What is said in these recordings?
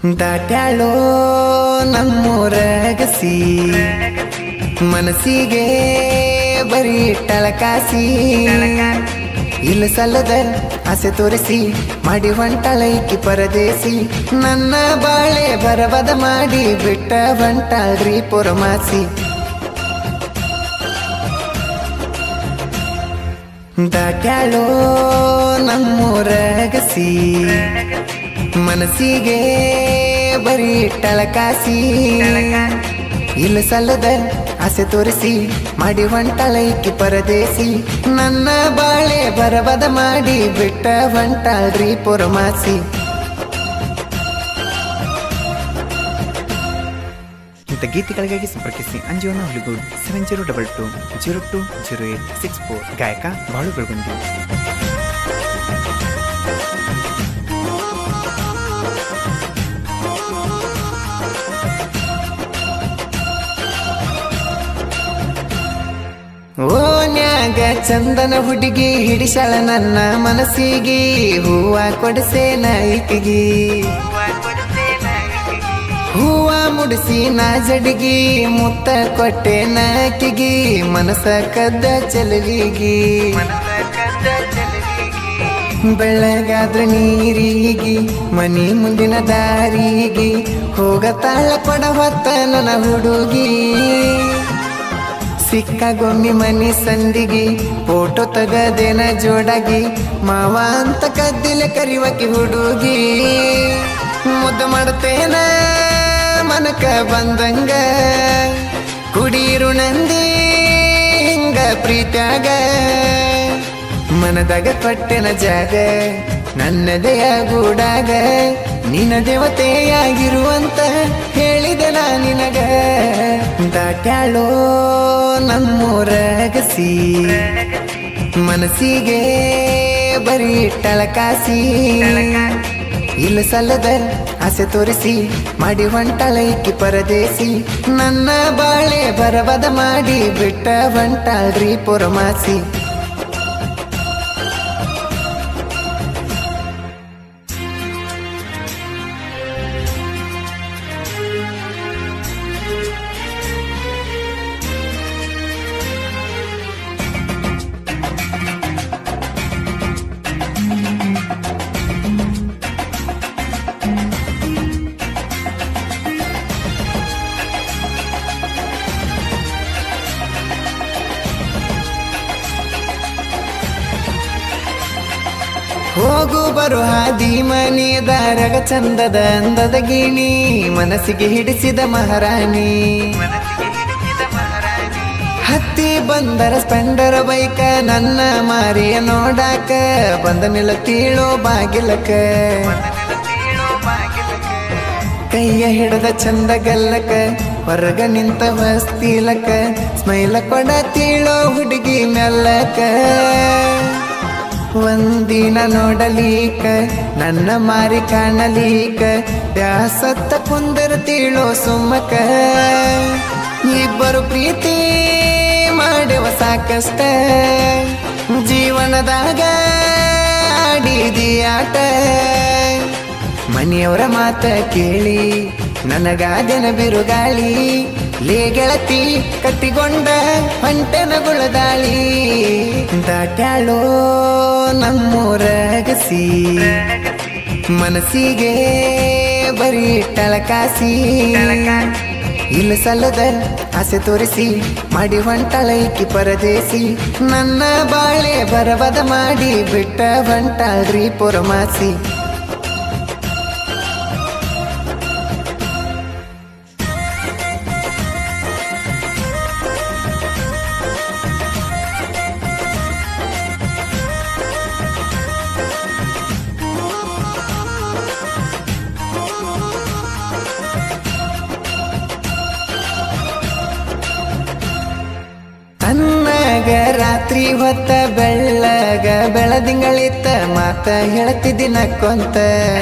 ದಾಟ್ಯಾಳೋ ನಮ್ಮೂರಗಸಿ ಮನಸ್ಸಿಗೆ ಬರೀ ಟಳಕಾಸಿ ಇಲ್ಲ ಸಲ್ಲದ ಆಸೆ ತೋರಿಸಿ ಮಾಡಿ ಹೊಂಟಾಳ ಇಕ್ಕಿ ಪರದೇಸಿ ನನ್ನ ಬಾಳೆ ಬರಬದ ಮಾಡಿ ಬಿಟ್ಟ ಹೊಂಟಾಳ್ರಿ ಪುರಮಾಸಿ ದಾಟ್ಯಾಳೋ ನಮ್ಮೂರಗಸಿ ಮನಸ್ಸಿಗೆ ಬರೀ ಟಳಕಾಸಿ ಇಲ್ಲ ಸಲ್ಲದ ಆಸೆ ತೋರಿಸಿ ಮಾಡಿ ಹೊಂಟಾಳ ಇಕ್ಕಿ ಪರದೇಸಿ ನನ್ನ ಬಾಳೆ ಬರಬದ ಮಾಡಿ ಬಿಟ್ಟ ಹೊಂಟಾಳ್ರಿ ಪುರಮಾಸಿ ಇಂಥ ಗೀತೆಗಳಿಗಾಗಿ ಸಂಪರ್ಕಿಸಿ ಅಂಜುವನ ಹುಲಿಗೂಡ್ seven zero double two zero two zero eight six four ಗಾಯಕ ಬಾಳು ಬೆಳಗುಂದಿ ಓನ್ಯಾಗ ಚಂದನ ಹುಡುಗಿ ಹಿಡಿಸಳ ನನ್ನ ಮನಸ್ಸಿಗೆ ಹೂವ ಕೊಡಸೆ ನೈಕಿಗಿ ಹೂವ ಮುಡಿಸಿ ನಾ ಜಡಿಗಿ ಮುತ್ತ ಕೊಟ್ಟೆ ನಾಕಿಗಿ ಮನಸ ಕದ್ದ ಚೆಲುವಿಗಿ ಬೆಳಗಾದ್ರ ನೀರಿಗಿ ಮನಿ ಮುಂದಿನ ದಾರಿಗೆ ಹೋಗತಾಳ ಕೊಡ ಹೊತ್ತ ನನ್ನ ಹುಡುಗಿ ಸಿಕ್ಕಾಗೊಮ್ಮಿ ಮನಿ ಸಂದಿಗಿ ಫೋಟೋ ತಗದೇನ ಜೋಡಾಗಿ ಮಾವ ಅಂತ ಕದ್ದಿಲೆ ಕರಿವಕಿ ಹುಡುಗಿ ಮುದ್ದು ಮಾಡ್ತೇನ ಮನಕ ಬಂದಂಗ ಕುಡೀರು ನಂದಿ ಹಿಂಗ ಪ್ರೀತ್ಯಾಗ ಮನದಾಗ ಕೊಟ್ಟೆನ ಜಾಗ ನನ್ನದೆಯ ಗೂಡಾಗ ನಿನ್ನ ದೇವತೆಯಾಗಿರುವಂತ ಹೇಳಿದೆ ನಾ ನಿನಗ ದಾಟ್ಯಾಳೋ ನಮ್ಮೂರಗಸಿ ಮನಸ್ಸಿಗೆ ಬರೀ ಟಳಕಾಸಿ ಇಲ್ಲ ಸಲ್ಲದ ಆಸೆ ತೋರಿಸಿ ಮಾಡಿ ಹೊಂಟಾಳ ಇಕ್ಕಿ ಪರದೇಸಿ ನನ್ನ ಬಾಳೆ ಬರಬದ ಮಾಡಿ ಬಿಟ್ಟ ಹೊಂಟಾಳ್ರಿ ಪುರಮಾಸಿ ಹೋಗು ಬರು ಹಾದಿ ಮನೆ ದಾರಗ ಚಂದದ ಅಂದದ ಗಿಣಿ ಮನಸ್ಸಿಗೆ ಹಿಡಿಸಿದ ಮಹಾರಾಣಿ ಹತ್ತಿ ಬಂದರ ಸ್ಪೆಂಡರ ಬೈಕ ನನ್ನ ಮಾರಿಯ ನೋಡಾಕ ಬಂದ ನಿಲ ತೀಳೋ ಬಾಗಿಲಕ ಕೈಯ ಹಿಡದ ಚಂದ ಗಲ್ಲಕ ಹೊರಗ ನಿಂತ ವಸ್ತಿಲಕ ಸ್ಮೈಲ ಕೊಡ ತೀಳೋ ಹುಡುಗಿ ಮೆಲ್ಲಕ ಒಂದಿನ ನೋಡಲೀಕ ನನ್ನ ಮಾರಿ ಕಾಣಲೀಕ ಬ್ಯಾಸತ್ತ ಕುಂದಿರ್ತೀಳೋ ಸುಮ್ಮಕ ಇಬ್ಬರು ಪ್ರೀತಿ ಮಾಡುವ ಸಾಕಷ್ಟ ಜೀವನದಾಗ ಆಡಿದಿ ಆಟ ಮನೆಯವರ ಮಾತ ಕೇಳಿ ನನಗಾದೆನ ಬಿರುಗಾಳಿ ಲೇ ಗೆಳತಿ ಕಟ್ಟಿಕೊಂಡ ಹೊಂಟೆನ ಗುಳದಾಳಿ ದಾಟ್ಯಾಳೋ ನಮ್ಮೂರಗಸಿ ಮನಸ್ಸಿಗೆ ಬರೀ ಟಳಕಾಸಿ ಇಲ್ಲ ಸಲ್ಲದ ಆಸೆ ತೋರಿಸಿ ಮಾಡಿ ಹೊಂಟಾಳ ಇಕ್ಕಿ ಪರದೇಸಿ ನನ್ನ ಬಾಳೆ ಬರಬದ ಮಾಡಿ ಬಿಟ್ಟ ಹೊಂಟಾಳ್ರಿ ಪುರಮಾಸಿ ತನ್ನಗ ರಾತ್ರಿ ಹೊತ್ತ ಬೆಳ್ಳಗ ಬೆಳದಿಂಗಳಿತ್ತ ಮಾತ ಹೇಳ್ತಿದ್ದಿ ನಕ್ಕೊಂತ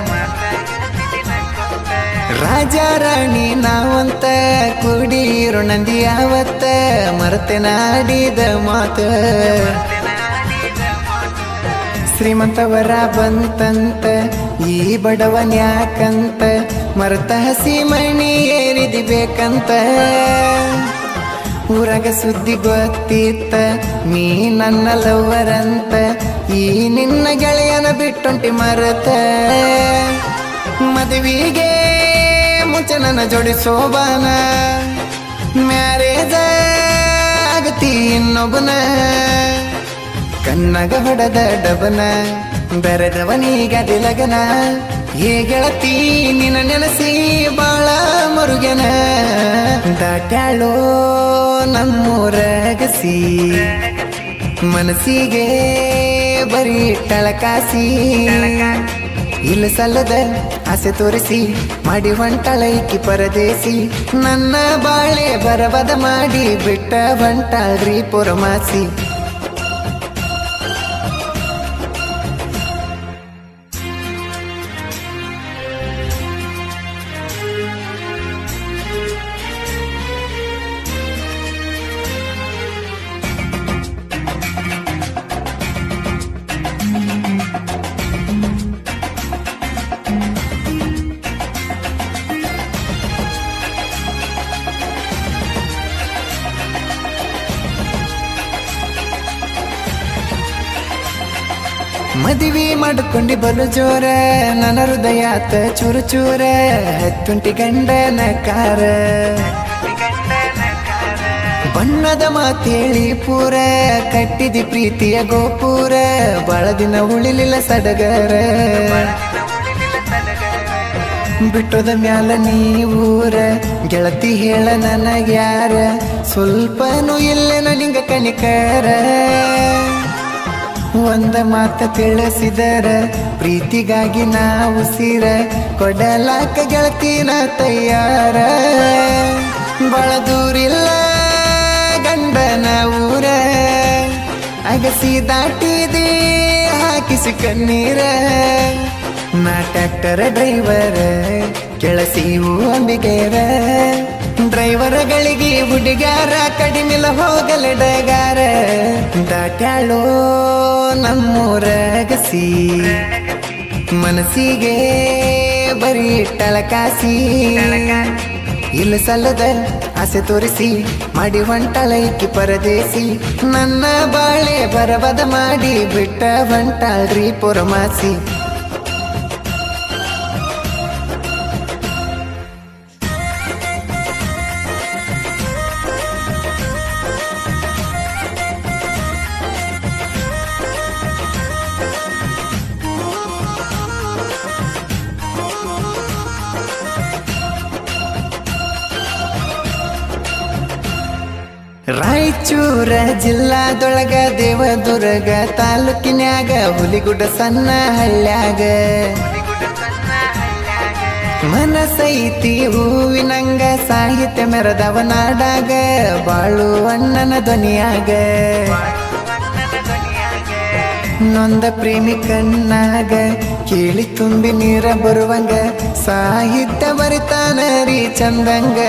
ರಾಜ ರಾಣಿ ನಾವಂತ ಕುಡೀರು ನಂದಿ ಯಾವತ್ತ ಮರತೆ ನಾಡಿದ ಮಾತ ಶ್ರೀಮಂತವರ ಬಂತಂತ ಈ ಬಡವನ್ಯಾಕಂತ ಮರತ ಹಸಿ ಮಣಿ ಏರಿದಿ ಬೇಕಂತ ಊರಾಗ ಸುದ್ದಿ ಗೊತ್ತಿತ್ತ ನೀ ನನ್ನ ಲವ್ವರಂತ ಈ ನಿನ್ನ ಗೆಳೆಯನ ಬಿಟ್ಟೊಂಟಿ ಮರತ ಮದುವೆಗೆ ಮುಂಚೆ ನನ್ನ ಜೋಡಿ ಸೋಬಾನ ಮ್ಯಾರೇಜ ಆಗತಿ ಇನ್ನೊಬ್ಬನ ಕನ್ನಗ ಹೊಡೆದ ಡಬನ ಬೆರೆದವನೀಗ ದಿಲಗನ ಏ ಗೆಳತಿ ನಿನ್ನ ನೆನಸಿ ಬಾಳ ಮರುಗೆನ ದಾಟ್ಯಾಳೋ ನಮ್ಮೂರಗಸಿ ಮನಸ್ಸಿಗೆ ಬರೀ ಟಳಕಾಸಿ ಇಲ್ಲ ಸಲ್ಲದ ಆಸೆ ತೋರಿಸಿ ಮಾಡಿ ಹೊಂಟಳ ಇಕ್ಕಿ ಪರದೇಸಿ ನನ್ನ ಬಾಳೆ ಬರಬದ ಮಾಡಿ ಬಿಟ್ಟ ಹೊಂಟಾಳ್ರಿ ಪುರಮಾಸಿ ಮದುವೆ ಮಾಡ್ಕೊಂಡಿ ಬಲು ಜೋರ ನನ್ನ ಹೃದಯಾತ ಚೂರು ಚೂರ ಹತ್ತುಂಟಿ ಗಂಡನ ಕಾರ ಬಣ್ಣದ ಮಾತೇಳಿ ಪೂರ ಕಟ್ಟಿದಿ ಪ್ರೀತಿಯ ಗೋಪುರ ಬಾಳ ದಿನ ಉಳಿಲಿಲ್ಲ ಸಡಗರ ಬಿಟ್ಟೋದ ಮ್ಯಾಲ ನೀವೂರ ಗೆಳತಿ ಹೇಳ ನನಗ್ಯಾರ ಸ್ವಲ್ಪನೂ ಇಲ್ಲೇನ ನಿಂಗ ಕಣಿಕರ ಒಂದ ಮಾತ ತಿಳಿಸಿದರ ಪ್ರೀತಿಗಾಗಿ ನಾವು ಸಿರ ಕೊಡಲಾಕ ಗೆಳತಿನ ತಯ್ಯಾರ ಬಳ ದೂರಿಲ್ಲ ಗಂಡನ ಊರ ಅಗಸಿ ದಾಟಿದಿ ಹಾಕಿಸಿ ಕಣ್ಣೀರ ನಾ ಟ್ರ್ಯಾಕ್ಟರ್ ಡ್ರೈವರ್ ಕೆಳಸಿವು ಅಂಬಿಗೆರ ಡ್ರೈವರ್ಗಳಿಗೆ ಹುಡುಗಾರ ಕಡಿಮಿಲ ಹೋಗಲ ಡಗಾರ ದಾಟ್ಯಾಳೋ ನಮ್ಮೂರಗಸಿ ಮನಸ್ಸಿಗೆ ಬರೀ ಟಳಕಾಸಿ ಇಲ್ಲ ಸಲ್ಲದ ಆಸೆ ತೋರಿಸಿ ಮಾಡಿ ಹೊಂಟಳ ಇಕ್ಕಿ ಪರದೇಸಿ ನನ್ನ ಬಾಳೆ ಬರಬದ ಮಾಡಿ ಬಿಟ್ಟ ಹೊಂಟಾಳ್ರಿ ಪುರಮಾಸಿ ರಾಯಚೂರ ಜಿಲ್ಲಾದೊಳಗ ದೇವದುರ್ಗ ತಾಲೂಕಿನ್ಯಾಗ ಹುಲಿಗುಡ್ಡ ಸಣ್ಣ ಹಳ್ಳ್ಯಾಗ ಮನಸೈತಿ ಹೂವಿನಂಗ ಸಾಹಿತ್ಯ ಮೆರದವ ನಾಡಾಗ ಬಾಳು ಅಣ್ಣನ ಧ್ವನಿಯಾಗ ನೊಂದ ಪ್ರೇಮಿ ಕಣ್ಣಾಗ ಕೇಳಿ ತುಂಬಿ ನೀರ ಬರುವಂಗ ಸಾಹಿತ್ಯ ಬರಿತಾನ ರೀ ಚಂದಂಗ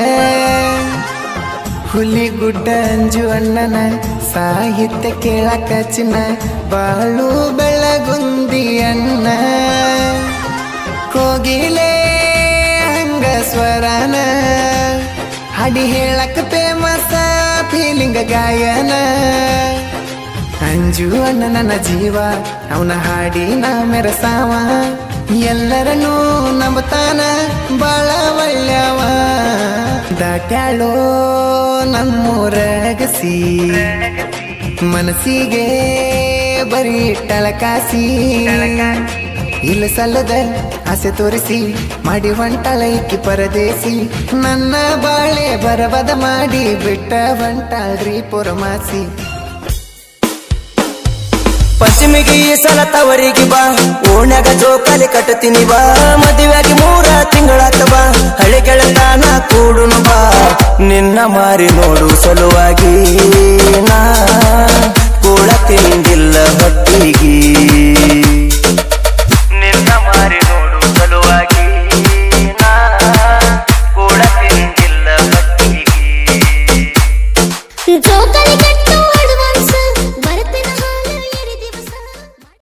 ಹುಲಿಗುಡ್ಡ ಅಂಜು ಅಣ್ಣನ ಸಾಹಿತ್ಯ ಕೇಳಕ ಚಿನ್ನ ಬಾಳು ಬೆಳಗುಂದಿ ಅಣ್ಣ ಕೋಗಿಲೆ ಹಂಗ ಸ್ವರನ ಹಡಿ ಹೇಳಕ ಫೇಮಸ ಫೀಲಿಂಗ ಗಾಯನ ಅಂಜು ಅಣ್ಣ ನನ್ನ ಜೀವ ಅವನ ಹಾಡಿ ನಾ ಮೆರಸಾವ ಎಲ್ಲರನ್ನೂ ನಂಬತಾನ ಬಾಳ ಒಳ್ಳೆಯವ ದಾಟ್ಯಾಳೋ ನಮ್ಮೂರಗಸಿ ಮನಸ್ಸಿಗೆ ಬರೀ ಟಳಕಾಸಿ ಇಲ್ಲ ಸಲ್ಲದ ಆಸೆ ತೋರಿಸಿ ಮಾಡಿ ಹೊಂಟಳ ಇಕ್ಕಿ ಪರದೇಸಿ ನನ್ನ ಬಾಳೆ ಬರಬದ ಮಾಡಿ ಬಿಟ್ಟ ಹೊಂಟಾಳ್ರಿ ಪುರಮಾಸಿ ಪಶ್ಚಿಮಿಗೆ ಈ ಸಲ ತವರಿಗೆ ಬಾ ಓಣ್ಯಾಗ ಜೋಕಾಲಿ ಕಟ್ಟತೀನಿ ಬಾ ಮದುವೆಯಾಗಿ ಮೂರ ತಿಂಗಳಾತ ಬಾ ಹಳೆ ಗೆಳತಾನ ಕೂಡುನು ಬಾ ನಿನ್ನ ಮಾರಿ ನೋಡು ಸಲುವಾಗಿ ನಾ ಕೂಳ ತಿಂದಿಲ್ಲ ಹೊಟ್ಟಿಗೆ ನಿನ್ನ ಮಾರಿ ನೋಡು ಸಲುವಾಗಿ ನಾ ಕೂಳ ತಿಂದಿಲ್ಲ ಹೊಟ್ಟಿಗೆ ಜೋಕಾಲಿ ಕಟ್ಟು